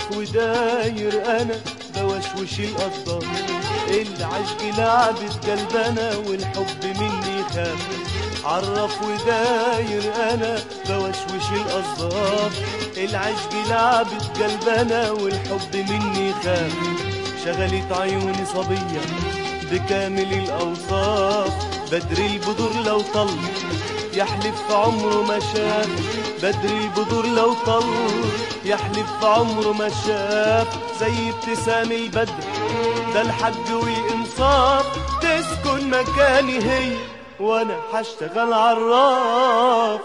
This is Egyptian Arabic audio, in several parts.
وداير انا بوشوش القضاء العشق لعبت قلبنا والحب مني خاف عرف وداير انا بوشوش القصاب العشق لعبت قلبنا والحب مني خاف شغلت عيوني صبية بكامل الأوصاف بدر البدور لو طل يحلف في عمره ما شاف بدر البدور لو طل يحلف في عمره ما شاف زي ابتسام البدر ده الحج والإنصاف تسكن مكاني هي وانا هشتغل عراف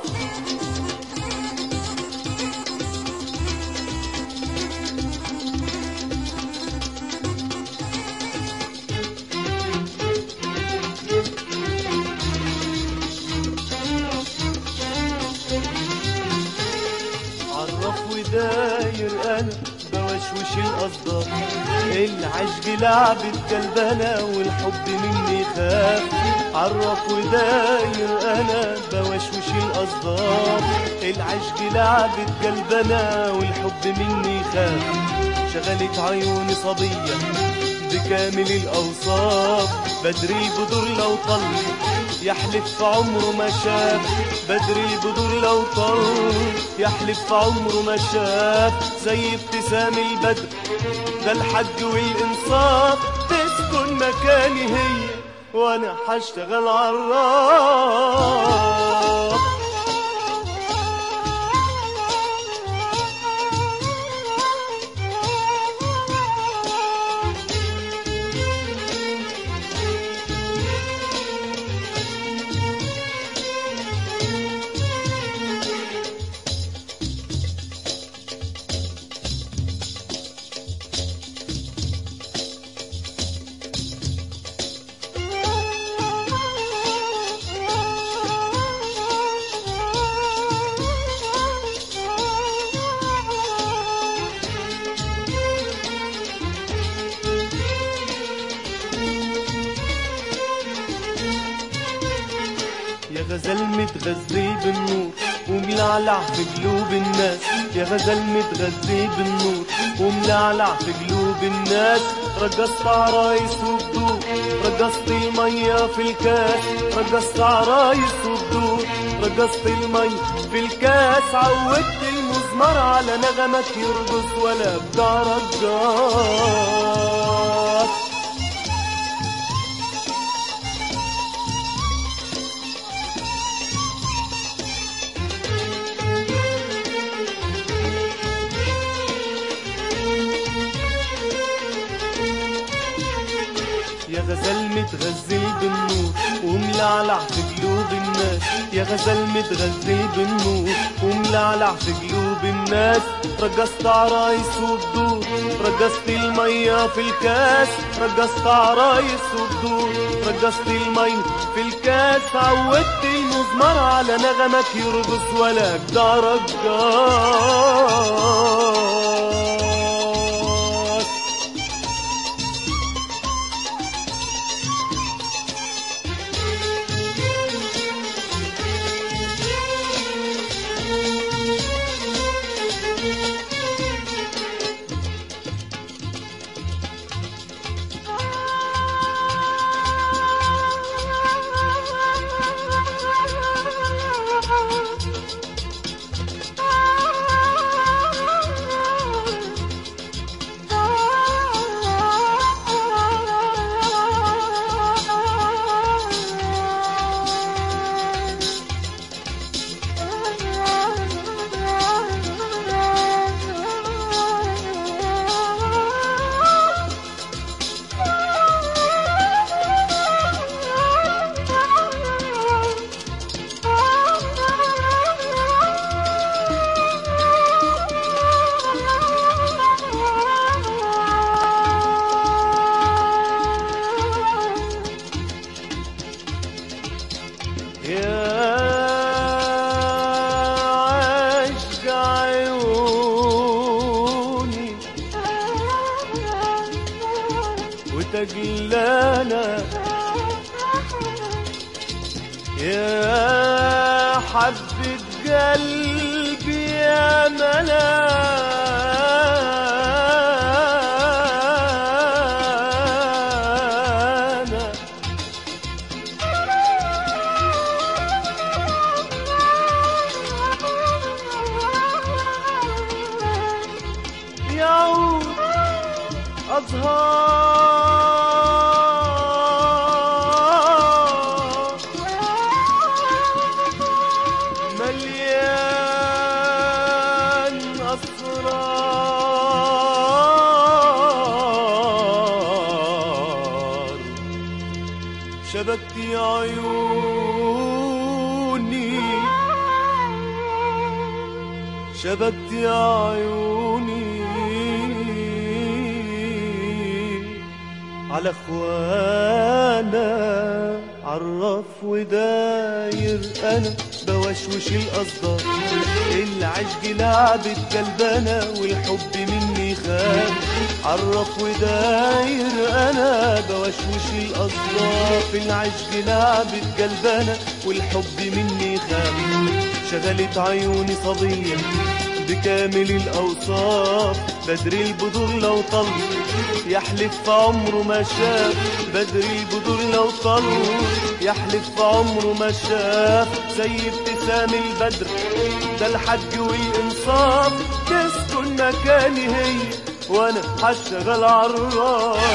عرف وداير انا بوشوش القصدار العشق لعبت قلبنا والحب مني خاف عرف وداير انا بوشوش القصدار العشق لعبت قلبنا والحب مني خاف شغلت عيوني صبية بكامل الأوصاف بدر البدور لو طل يحلف في عمره ما شاف بدر البدور لو طل يحلف في عمره ما شاف زي ابتسام البدر ده الحج والإنصاف تسكن مكاني هي وأنا هشتغل عراف يا غزل متغذي بالنور وملعلع في قلوب الناس يا غزل متغذي بالنور وملعلع في قلوب الناس رقصت عرايس وبدور رقصت المية في الكاس رقصت عرايس وبدور رقصت المية في الكاس عودت المزمر على نغمك يرقص ولا بتاع رقصات يا غزل متغزل بالنور وملعلع في قلوب الناس يا غزل متغزل بالنور وملعلع في قلوب الناس رقصت عرايس وبدور رقصت المية في الكاس رقصت عرايس وبدور رقصت المية في الكاس عودت المزمر على نغمك يرقص ولا أجدع رقص يا عشق عيوني وتجلانا يا حبة قلبي يا ملانا يعود أزهار مليان أسرار شبكت عيوني شبكت عيوني على اخوانا عرف وداير انا بوشوش القصدار العشق لعبة قلبنا والحب مني خان عرف وداير انا بوشوش القصدار العشق لعبة قلبنا والحب مني خان شغلت عيوني صبية بكامل الأوصاف بدر البدور لو طل يحلف في عمره ما شاف بدر البدور لو طل يحلف في عمره ما شاف زي ابتسام البدر ده الحج والإنصاف تسكن مكاني هي وأنا هشتغل عالراس